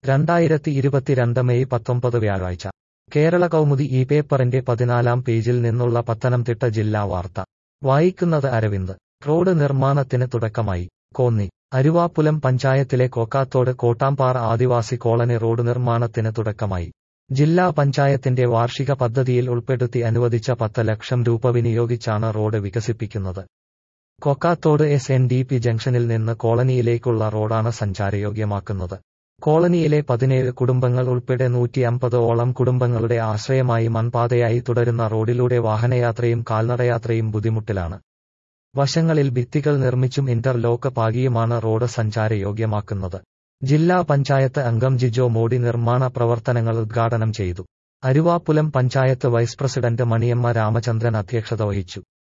രണ്ടായിരത്തി ഇരുപത്തിരണ്ട് മെയ് പത്തൊമ്പത് വ്യാഴാഴ്ച കേരള കൗമുദി ഈ പേപ്പറിന്റെ പതിനാലാം പേജിൽ നിന്നുള്ള പത്തനംതിട്ട ജില്ലാ വാർത്ത വായിക്കുന്നത് അരവിന്ദ് റോഡ് നിർമ്മാണത്തിന് തുടക്കമായി കോന്നി അരുവാപ്പുലം പഞ്ചായത്തിലെ കോക്കാത്തോട് കോട്ടാമ്പാറ ആദിവാസി കോളനി റോഡ് നിർമ്മാണത്തിന് തുടക്കമായി ജില്ലാ പഞ്ചായത്തിന്റെ വാർഷിക പദ്ധതിയിൽ ഉൾപ്പെടുത്തി അനുവദിച്ച പത്ത് ലക്ഷം രൂപ വിനിയോഗിച്ചാണ് റോഡ് വികസിപ്പിക്കുന്നത് Kokkathodu S N D P ജംഗ്ഷനിൽ നിന്ന് കോളനിയിലേക്കുള്ള റോഡാണ് സഞ്ചാരയോഗ്യമാക്കുന്നത് കോളനിയിലെ പതിനേഴ് കുടുംബങ്ങൾ ഉൾപ്പെടെ നൂറ്റി അമ്പത് ഓളം കുടുംബങ്ങളുടെ ആശ്രയമായി മൺപാതയായി തുടരുന്ന റോഡിലൂടെ വാഹനയാത്രയും കാൽനടയാത്രയും ബുദ്ധിമുട്ടിലാണ് വശങ്ങളിൽ ഭിത്തികൾ നിർമ്മിച്ചും ഇന്റർലോക്ക് പാകിയുമാണ് റോഡ് സഞ്ചാരയോഗ്യമാക്കുന്നത് ജില്ലാ പഞ്ചായത്ത് അംഗം ജിജോ മോഡി നിർമ്മാണ പ്രവർത്തനങ്ങൾ ഉദ്ഘാടനം ചെയ്തു അരുവാപ്പുലം പഞ്ചായത്ത് വൈസ് പ്രസിഡന്റ് മണിയമ്മ രാമചന്ദ്രൻ അധ്യക്ഷത വഹിച്ചു